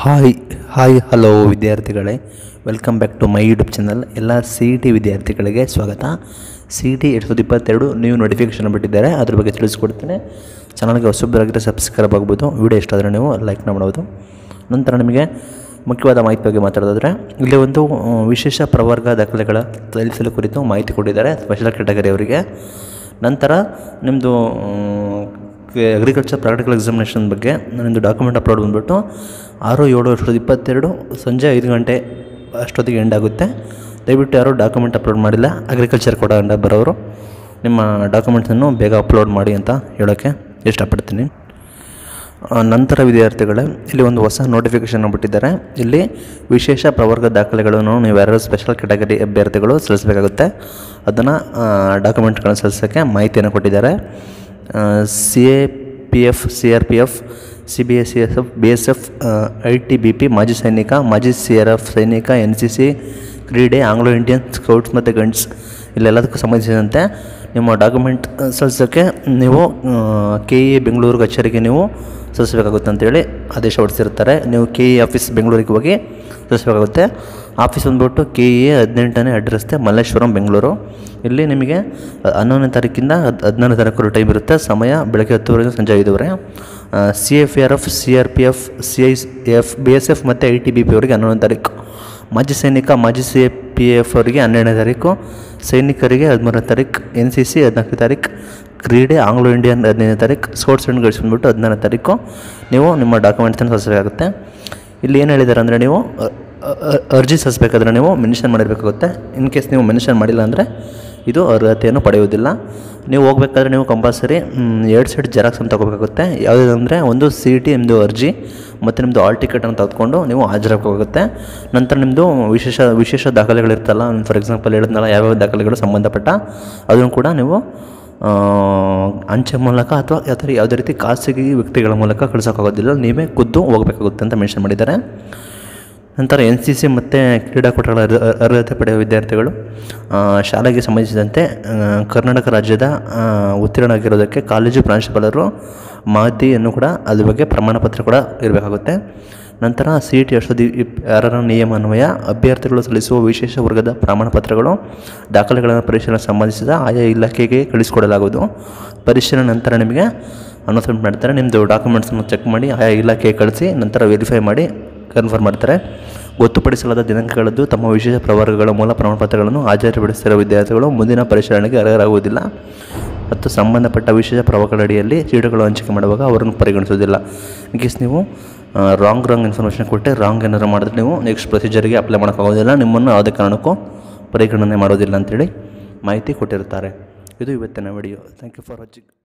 hi hi hello ವಿದ್ಯಾರ್ಥಿಗಳೇ welcome back to my YouTube channel ಎಲ್ಲ C E T ವಿದ್ಯಾರ್ಥಿಗಳಿಗೆ ಸ್ವಾಗತ ಸಿ ಇ ಟಿ ಎರಡು ಸಾವಿರದ ಇಪ್ಪತ್ತೆರಡು ನ್ಯೂ ನೋಟಿಫಿಕೇಷನ್ ಬಿಟ್ಟಿದ್ದಾರೆ ಅದ್ರ ಬಗ್ಗೆ ತಿಳಿಸ್ಕೊಡ್ತೀನಿ ಚಾನಲ್ಗೆ ಹೊಸಬರಾಗಿದ್ದರೆ ಸಬ್ಸ್ಕ್ರೈಬ್ ಆಗ್ಬೋದು ವಿಡಿಯೋ ಇಷ್ಟ ಆದರೆ ನೀವು ಲೈಕ್ ಮಾಡ್ಬೋದು ನಂತರ ನಿಮಗೆ ಮುಖ್ಯವಾದ ಮಾಹಿತಿ ಬಗ್ಗೆ ಮಾತಾಡೋದಾದರೆ ಇಲ್ಲಿ ಒಂದು ಆ, ವಿಶೇಷ ಪ್ರವರ್ಗ ದಾಖಲೆಗಳ ಸಲ್ಲಿಸಲು ಕುರಿತು ಮಾಹಿತಿ ಕೊಟ್ಟಿದ್ದಾರೆ ಸ್ಪೆಷಲ್ ಕ್ಯಾಟಗರಿ ಅವರಿಗೆ ನಂತರ ನಿಮ್ಮದು ಅಗ್ರಿಕಲ್ಚರ್ ಪ್ರಾಕ್ಟಿಕಲ್ ಎಕ್ಸಾಮಿನೇಷನ್ ಬಗ್ಗೆ ನನ್ನದು ಡಾಕ್ಯುಮೆಂಟ್ ಅಪ್ಲೋಡ್ ಬಂದುಬಿಟ್ಟು ಆರು ಏಳು ಎರಡು ಸಾವಿರದ ಇಪ್ಪತ್ತೆರಡು ಸಂಜೆ ಐದು ಗಂಟೆ ಅಷ್ಟೊತ್ತಿಗೆ ಎಂಡ್ ಆಗುತ್ತೆ ದಯವಿಟ್ಟು ಯಾರು ಡಾಕ್ಯುಮೆಂಟ್ ಅಪ್ಲೋಡ್ ಮಾಡಿಲ್ಲ ಅಗ್ರಿಕಲ್ಚರ್ ಕೂಡ ಅಂಡ ಬರೋರು ನಿಮ್ಮ ಡಾಕ್ಯುಮೆಂಟ್ಸನ್ನು ಬೇಗ ಅಪ್ಲೋಡ್ ಮಾಡಿ ಅಂತ ಹೇಳೋಕ್ಕೆ ಇಷ್ಟಪಡ್ತೀನಿ ಆ, ನಂತರ ವಿದ್ಯಾರ್ಥಿಗಳೇ ಇಲ್ಲಿ ಒಂದು ಹೊಸ ನೋಟಿಫಿಕೇಷನ್ ಬಿಟ್ಟಿದ್ದಾರೆ ಇಲ್ಲಿ ವಿಶೇಷ ಪ್ರವರ್ಗ ದಾಖಲೆಗಳನ್ನು ನೀವು ಯಾರು ಸ್ಪೆಷಲ್ ಕ್ಯಾಟಗರಿ ಅಭ್ಯರ್ಥಿಗಳು ಸಲ್ಲಿಸಬೇಕಾಗುತ್ತೆ ಅದನ್ನು ಡಾಕ್ಯುಮೆಂಟ್ಗಳನ್ನು ಸಲ್ಲಿಸೋಕ್ಕೆ ಮಾಹಿತಿಯನ್ನು ಕೊಟ್ಟಿದ್ದಾರೆ C A P F C R P F C B S C S F B S F I T B P ಮಾಜಿ ಸೈನಿಕ ಮಾಜಿ ಸಿ ಆರ್ ಎಫ್ ಸೈನಿಕ ಎನ್ ಸಿ ಸಿ ಕ್ರೀಡೆ ಆಂಗ್ಲೋ ಇಂಡಿಯನ್ ಸ್ಕೌಟ್ಸ್ ಮತ್ತು ಗಂಡ್ಸ್ ಇಲ್ಲೆಲ್ಲದಕ್ಕೂ ಸಂಬಂಧಿಸಿದಂತೆ ನಿಮ್ಮ document ಸಲ್ಲಿಸೋಕ್ಕೆ ನೀವು K E Bengaluru ಕಚೇರಿಗೆ ನೀವು ಸಲ್ಲಿಸಬೇಕಾಗುತ್ತೆ ಅಂತೇಳಿ ಆದೇಶ ಹೊರಡಿಸಿರ್ತಾರೆ ನೀವು ಕೆ ಇ ಆಫೀಸ್ ಬೆಂಗಳೂರಿಗೆ ಹೋಗಿ ಸಲ್ಲಿಸಬೇಕಾಗುತ್ತೆ ಆಫೀಸ್ ಬಂದ್ಬಿಟ್ಟು ಕೆ ಇ ಹದಿನೆಂಟನೇ ಅಡ್ರೆಸ್ತೆ ಮಲ್ಲೇಶ್ವರಂ ಬೆಂಗಳೂರು ಇಲ್ಲಿ ನಿಮಗೆ ಹನ್ನೊಂದನೇ ತಾರೀಕಿಂದ ಹದ್ ಹದಿನಾರನೇ ತಾರೀಕು ಟೈಮ್ ಇರುತ್ತೆ ಸಮಯ ಬೆಳಗ್ಗೆ ಹತ್ತುವರೆಗೆ ಸಂಜೆ ಐದುವರೆ C F R F C R P F C I F B S F ಮತ್ತು ಐ ಟಿ ಬಿ ಪಿ ಅವರಿಗೆ ಹನ್ನೊಂದನೇ ತಾರೀಕು ಮಾಜಿ ಸೈನಿಕ ಮಾಜಿ ಸಿ ಎ ಪಿ ಎಫ್ ಅವರಿಗೆ ಹನ್ನೆರಡನೇ ತಾರೀಕು ಸೈನಿಕರಿಗೆ ಹದಿಮೂರನೇ ತಾರೀಕು ಎನ್ ಸಿ ಸಿ ಹದಿನಾಲ್ಕನೇ ತಾರೀಕು ಕ್ರೀಡೆ ಆಂಗ್ಲೋ ಇಂಡಿಯನ್ ಹದಿನೈದನೇ ತಾರೀಕು ಸ್ಪೋರ್ಟ್ಸ್ ಆ್ಯಂಡ್ ಗೈಡ್ಸ್ ಬಂದ್ಬಿಟ್ಟು ಹದಿನಾರನೇ ತಾರೀಕು ನೀವು ನಿಮ್ಮ ಡಾಕ್ಯುಮೆಂಟ್ಸನ್ನು ಸಲ್ಲಿಸಬೇಕಾಗುತ್ತೆ ಇಲ್ಲಿ ಏನು ಹೇಳಿದ್ದಾರೆ ಅಂದರೆ ನೀವು ಅ, ಅ, ಅ, ಅರ್ಜಿ ಸಲ್ಲಿಸಬೇಕಾದ್ರೆ ನೀವು ಮೆನ್ಷನ್ ಮಾಡಿರಬೇಕಾಗುತ್ತೆ ಇನ್ ಕೇಸ್ ನೀವು ಮೆನ್ಷನ್ ಮಾಡಿಲ್ಲ ಅಂದರೆ ಇದು ಅರ್ಹತೆಯನ್ನು ಪಡೆಯುವುದಿಲ್ಲ ನೀವು ಹೋಗ್ಬೇಕಾದ್ರೆ ನೀವು ಕಂಪಲ್ಸರಿ ಎರಡು ಸೈಡ್ ಜೆರಾಕ್ಸ್ ಅಂತ ತಗೋಬೇಕಾಗುತ್ತೆ ಯಾವುದಂದರೆ ಒಂದು ಸಿ ಟಿ ನಿಮ್ಮದು ಅರ್ಜಿ ಮತ್ತು ನಿಮ್ಮದು ಆಲ್ ಟಿಕೆಟನ್ನು ತೆಗೆದುಕೊಂಡು ನೀವು ಹಾಜರಾಗಬೇಕಾಗುತ್ತೆ ನಂತರ ನಿಮ್ಮದು ವಿಶೇಷ ವಿಶೇಷ ದಾಖಲೆಗಳಿರ್ತಲ್ಲ ಫಾರ್ ಎಕ್ಸಾಂಪಲ್ ಹೇಳಿದ್ನಲ್ಲ ಯಾವ್ಯಾವ ದಾಖಲೆಗಳು ಸಂಬಂಧಪಟ್ಟ ಅದನ್ನು ಕೂಡ ನೀವು ಆ, ಅಂಚೆ ಮೂಲಕ ಅಥವಾ ಯಾವ ಥರ ಯಾವುದೇ ರೀತಿ ಖಾಸಗಿ ವ್ಯಕ್ತಿಗಳ ಮೂಲಕ ಕಳ್ಸೋಕ್ಕಾಗೋದಿಲ್ಲ ನೀವೇ ಖುದ್ದು ಹೋಗಬೇಕಾಗುತ್ತೆ ಅಂತ ಮೆನ್ಷನ್ ಮಾಡಿದ್ದಾರೆ ನಂತರ ಎನ್ ಸಿ ಸಿ ಮತ್ತು ಕ್ರೀಡಾಕೂಟಗಳ ಅರ್ಹ- ಅರ್ಹತೆ ಪಡೆಯುವ ವಿದ್ಯಾರ್ಥಿಗಳು ಆ, ಶಾಲೆಗೆ ಸಂಬಂಧಿಸಿದಂತೆ ಆ, ಕರ್ನಾಟಕ ರಾಜ್ಯದ ಆ, ಉತ್ತೀರ್ಣ ಆಗಿರೋದಕ್ಕೆ ಕಾಲೇಜು ಪ್ರಾಂಶುಪಾಲರು ಮಾಹಿತಿಯನ್ನು ಕೂಡ ಅದ್ರ ಬಗ್ಗೆ ಪ್ರಮಾಣ ಪತ್ರ ಕೂಡ ಇರಬೇಕಾಗುತ್ತೆ ನಂತರ ಸಿ ಇ ಟಿ ಎರಡು ಸಾವಿರದ ಇಪ್ ಆರರ ನಿಯಮ ಅನ್ವಯ ಅಭ್ಯರ್ಥಿಗಳು ಸಲ್ಲಿಸುವ ವಿಶೇಷ ವರ್ಗದ ಪ್ರಮಾಣ ಪತ್ರಗಳು ದಾಖಲೆಗಳನ್ನು ಪರಿಶೀಲನೆ ಸಂಬಂಧಿಸಿದ ಆಯಾ ಇಲಾಖೆಗೆ ಕಳಿಸಿಕೊಡಲಾಗುವುದು ಪರಿಶೀಲನೆ ನಂತರ ನಿಮಗೆ ಅನೌನ್ಸ್ಮೆಂಟ್ ಮಾಡ್ತಾರೆ ನಿಮ್ಮದು ಡಾಕ್ಯುಮೆಂಟ್ಸನ್ನು ಚೆಕ್ ಮಾಡಿ ಆಯಾ ಇಲಾಖೆಗೆ ಕಳಿಸಿ ನಂತರ ವೆರಿಫೈ ಮಾಡಿ ಕನ್ಫರ್ಮ್ ಮಾಡ್ತಾರೆ ಗೊತ್ತುಪಡಿಸಲಾದ ದಿನಾಂಕಗಳದ್ದು ತಮ್ಮ ವಿಶೇಷ ಪ್ರವರ್ಗಗಳ ಮೂಲ ಪ್ರಮಾಣಪತ್ರಗಳನ್ನು ಹಾಜರುಪಡಿಸಿರುವ ವಿದ್ಯಾರ್ಥಿಗಳು ಮುಂದಿನ ಪರಿಶೀಲನೆಗೆ ಅರ್ಹರಾಗುವುದಿಲ್ಲ ಮತ್ತು ಸಂಬಂಧಪಟ್ಟ ವಿಶೇಷ ಪ್ರವರ್ಗಗಳಡಿಯಲ್ಲಿ ಸೀಟುಗಳು ಹಂಚಿಕೆ ಮಾಡುವಾಗ ಅವರನ್ನು ಪರಿಗಣಿಸುವುದಿಲ್ಲ ಇನ್ ಕೇಸ್ ನೀವು ರಾಂಗ್ ರಾಂಗ್ ಇನ್ಫಾರ್ಮೇಷನ್ ಕೊಟ್ಟೆ ರಾಂಗ್ ಏನಾದ್ರು ಮಾಡಿದ್ರೆ ನೀವು ನೆಕ್ಸ್ಟ್ ಪ್ರೊಸೀಜರ್ಗೆ ಅಪ್ಲೈ ಮಾಡೋಕ್ಕಾಗೋದಿಲ್ಲ ನಿಮ್ಮನ್ನು ಯಾವುದೇ ಕಾರಣಕ್ಕೂ ಪರಿಗಣನೆ ಮಾಡೋದಿಲ್ಲ ಅಂತೇಳಿ ಮಾಹಿತಿ ಕೊಟ್ಟಿರ್ತಾರೆ ಇದು ಇವತ್ತಿನ video thank you for watching